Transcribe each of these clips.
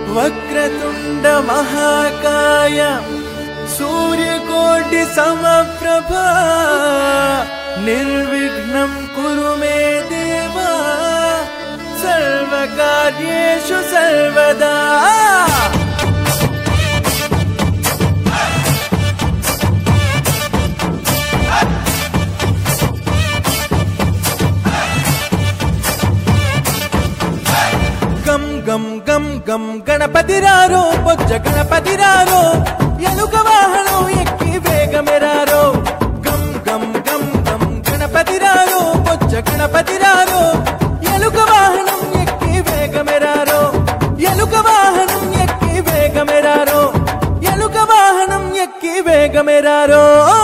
వక్రతుండ మహాకాయ సూర్యకోటి సమప్రభ నిర్విఘ్నం కురు మే దేవా సర్వకార్యేషు సర్వదా గం గం గం గం గణపతి రారో బొజ్జ గణపతి రారో ఎలుక వాహనం ఎక్కి వేగమెరారో గం గం గం గం గణపతి రారో బొజ్జ గణపతి రారో ఎలుక వాహనం ఎక్కి వేగమెరారో ఎలుక వాహనం ఎక్కి వేగమెరారో ఎలుక వాహనం ఎక్కి వేగమెరారో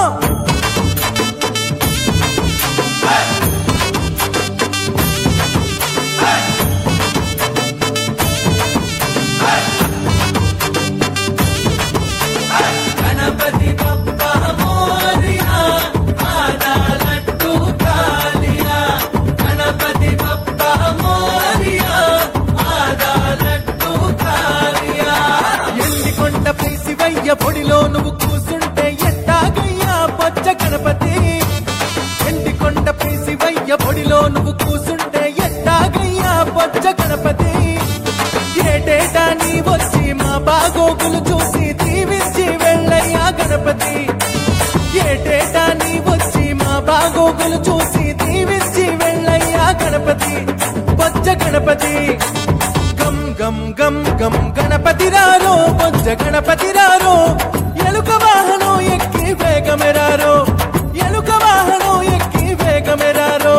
గణపతి బప్ప మోరియా ఆదాలట్టు కాలియా గణపతి బప్ప మోరియా ఆదాలట్టు కాలియా ఎండికొండ శివయ్య పొడిలో నువ్వు కూసుంటే ఎట్టాగయ్యా బొజ్జ గణపతి ఎండికొండ శివయ్య పొడిలో నువ్వు కూసుంటే ఎట్టాగయ్యా బొజ్జ గణపతి ఏటేటా నీ వచ్చి మా బాగోగులు చూసి దీవించి వెళ్ళయ్యా గణపతి ఏటేటా నీ వచ్చి మా బాగోగులు చూసి దీవించి వెళ్ళయ్యా గణపతి బొజ్జ గణపతి గం గం గం గం గణపతి రారో బొజ్జ గణపతి రారో ఎలుక వాహనం ఎక్కి వేగమెరారో ఎలుక వాహనం ఎక్కి వేగమెరారో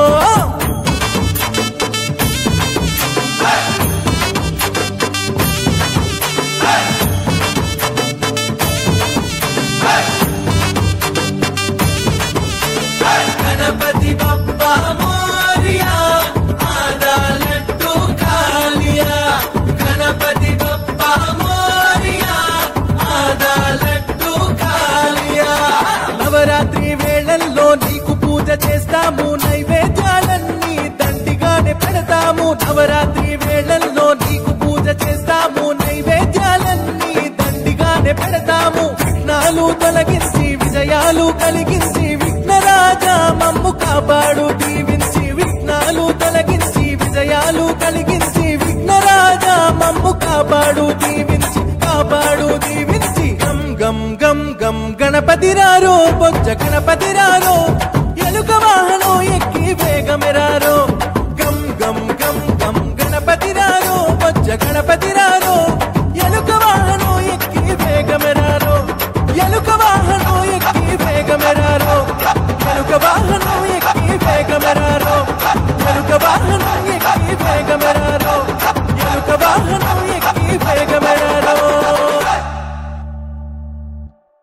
గణపతి బప్ప మోరియా ఆదాలట్టు కాలియా గణపతి బప్ప మోరియా ఆదాలట్టు కాలియా నవరాత్రి వేళల్లో నీకు పూజ చేస్తాము నైవేద్యాలన్నీ దండిగానే పెడతాము నవరాత్రి వేళల్లో నీకు పూజ చేస్తాము నైవేద్యాలన్నీ దండిగానే పెడతాము విఘ్నాలు తొలగించి విజయాలు కలిగించి విఘ్నరాజా మమ్ము కాపాడు దీవించి విఘ్నాలు తొలగించి విజయాలు కలిగించి విఘ్నరాజా మమ్ము కాపాడు దీవించి కాపాడు దీవించి గం గం గం గం గణపతి రారో బొజ్జ గణపతి రారో ఎలుక వాహనం ఎక్కి వేగమెరారో గం గం గం గం గణపతి రారో బొజ్జ గణపతి